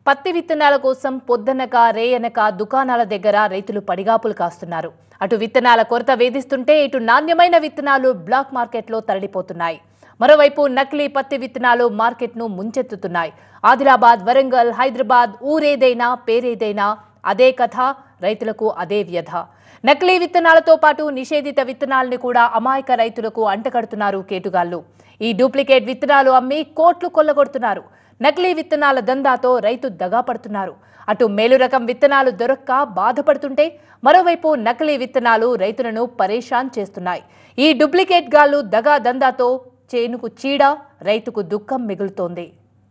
పత్తి విత్తనాల కోసం పొద్దనక రేయనక దుకాణాల దగ్గర రైతులు పడిగాపులు కాస్తున్నారు అటు విత్తనాల కొరత వేధిస్తుంటే ఇటు నాణ్యమైన విత్తనాలు బ్లాక్ మార్కెట్లో తరలిపోతున్నాయి మరోవైపు నకిలీ పత్తి విత్తనాలు మార్కెట్ను ముంచెత్తుతున్నాయి ఆదిలాబాద్ వరంగల్ హైదరాబాద్ ఊరేదైనా పేరేదైనా అదే కథ రైతులకు అదే వ్యధ నకిలీ విత్తనాలతో పాటు నిషేధిత విత్తనాల్ని కూడా అమాయక రైతులకు అంటకడుతున్నారు కేటుగాళ్లు ఈ డూప్లికేట్ విత్తనాలు అమ్మి కోట్లు కొల్లగొడుతున్నారు నకిలీ విత్తనాల దందాతో రైతు దగా పడుతున్నారు అటు మేలు రకం విత్తనాలు దొరక్క బాధపడుతుంటే మరోవైపు నకిలీ విత్తనాలు రైతులను పరేషాన్ చేస్తున్నాయి ఈ డూప్లికేట్ గాళ్లు దగా దందాతో చేనుకు చీడ రైతుకు దుఃఖం మిగులుతోంది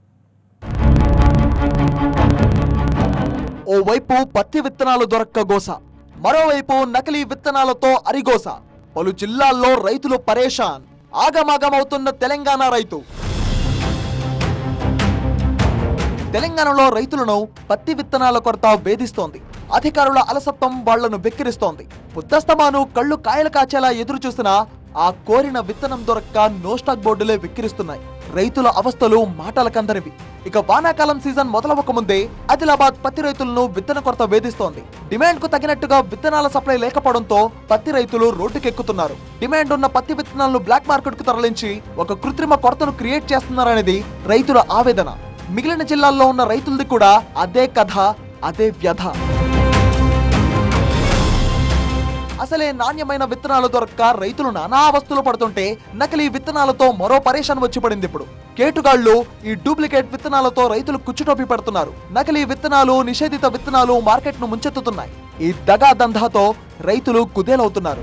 ఓవైపు పత్తి విత్తనాలు దొరక్క గోస మరోవైపు నకిలీ విత్తనాలతో అరిగోస పలు జిల్లాల్లో రైతులు పరేషాన్ ఆగమాగమవుతున్న తెలంగాణ రైతు తెలంగాణలో రైతులను పత్తి విత్తనాల కొరత వేధిస్తోంది అధికారుల అలసత్వం వాళ్లను వెక్కిరిస్తోంది బుద్ధస్తమాను కళ్ళు కాయలు కాచేలా ఎదురు చూసినా ఆ కోరిన విత్తనం దొరక్క నో స్టాక్ బోర్డులే వెక్కిరిస్తున్నాయి రైతుల అవస్థలు మాటలకందరివి ఇక వానాకాలం సీజన్ మొదలవక ముందే ఆదిలాబాద్ పత్తి రైతులను విత్తన కొరత వేధిస్తోంది డిమాండ్ కు తగినట్టుగా విత్తనాల సప్లై లేకపోవడంతో పత్తి రైతులు రోడ్డుకెక్కుతున్నారు డిమాండ్ ఉన్న పత్తి విత్తనాలను బ్లాక్ మార్కెట్ కు తరలించి ఒక కృత్రిమ కొరతను క్రియేట్ చేస్తున్నారనేది రైతుల ఆవేదన మిగిలిన జిల్లాల్లో ఉన్న రైతులది కూడా అదే కథ అదే వ్యధ అసలే నాణ్యమైన విత్తనాలు దొరక్క రైతులు నానా అవస్థలు పడుతుంటే నకిలీ విత్తనాలతో మరో పరేషాన్ వచ్చి పడింది ఇప్పుడు కేటుగాళ్లు ఈ డూప్లికేట్ విత్తనాలతో రైతులు కుచ్చుటోపి పెడుతున్నారు నకిలీ విత్తనాలు నిషేధిత విత్తనాలు మార్కెట్ ను ముంచెత్తుతున్నాయి ఈ దగా దందాతో రైతులు కుదేలవుతున్నారు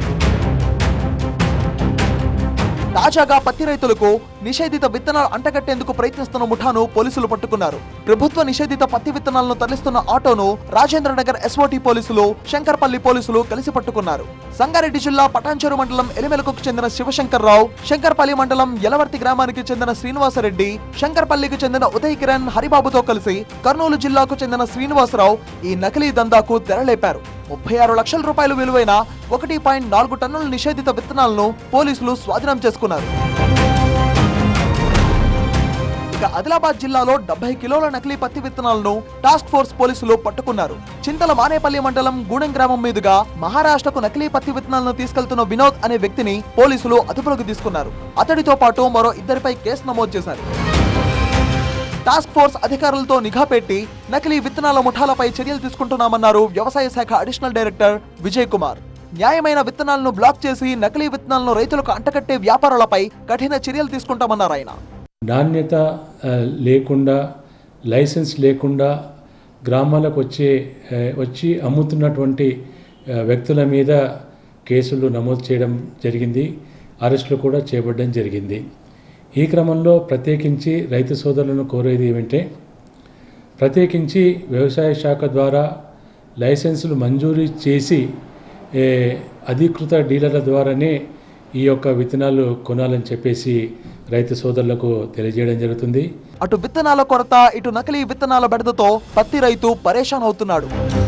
తాజాగా పత్తి రైతులకు నిషేధిత విత్తనాలు అంటగట్టేందుకు ప్రయత్నిస్తున్న ముఠాను పోలీసులు పట్టుకున్నారు ప్రభుత్వ నిషేధిత పత్తి విత్తనాలను తరలిస్తున్న ఆటోను రాజేంద్ర నగర్ ఎస్ఓటి పోలీసులు శంకర్పల్లి పోలీసులు కలిసి పట్టుకున్నారు సంగారెడ్డి జిల్లా పటాన్చెరు మండలం ఎలిమెలకు చెందిన శివశంకర్ రావు శంకర్పల్లి మండలం యలవర్తి గ్రామానికి చెందిన శ్రీనివాసరెడ్డి శంకర్పల్లికి చెందిన ఉదయ్ కిరణ్ హరిబాబుతో కలిసి కర్నూలు జిల్లాకు చెందిన శ్రీనివాసరావు ఈ నకిలీ దందాకు తెరలేపారు ముప్పై ఆరు లక్షల రూపాయలు విలువైన ఒకటి పాయింట్ నాలుగు టన్నుల నిషేధిత విత్తనాలను పోలీసులు స్వాధీనం చేసుకున్నారు ఇక ఆదిలాబాద్ జిల్లాలో డెబ్బై కిలోల నకిలీ పత్తి విత్తనాలను టాస్క్ ఫోర్స్ పోలీసులు పట్టుకున్నారు చింతల మానేపల్లి మండలం గూడెం గ్రామం మీదుగా మహారాష్ట్రకు నకిలీ పత్తి విత్తనాలను తీసుకెళ్తున్న వినోద్ అనే వ్యక్తిని పోలీసులు అదుపులోకి తీసుకున్నారు అతడితో పాటు మరో ఇద్దరిపై కేసు నమోదు చేశారు టాస్క్ ఫోర్స్ అధికారులతో నిఘా పెట్టి నకిలీ విత్తనాల ముఠాలపై చర్యలు తీసుకుంటున్నామన్నారు వ్యవసాయ శాఖ అడిషనల్ డైరెక్టర్ విజయ్ కుమార్ న్యాయమైన విత్తనాలను బ్లాక్ చేసి నకిలీ విత్తనాలను రైతులకు అంటకట్టే వ్యాపారులపై కఠిన చర్యలు తీసుకుంటామన్నారు ఆయన నాణ్యత ఆ, లేకుండా లైసెన్స్ లేకుండా గ్రామాలకు వచ్చే ఆ, వచ్చి అమ్ముతున్నటువంటి ఆ, వ్యక్తుల మీద కేసులు నమోదు చేయడం జరిగింది అరెస్టులు కూడా చేయబడడం జరిగింది ఈ క్రమంలో ప్రత్యేకించి రైతు సోదరులను కోరేది ఏమంటే ప్రత్యేకించి వ్యవసాయ శాఖ ద్వారా లైసెన్సులు మంజూరు చేసి ఏ, అధీకృత డీలర్ల ద్వారానే ఈ యొక్క విత్తనాలు కొనాలని చెప్పేసి రైతు సోదరులకు తెలియజేయడం జరుగుతుంది అటు విత్తనాల కొరత ఇటు నకిలీ విత్తనాల బెడదతో పత్తి రైతు పరేషాన్ అవుతున్నాడు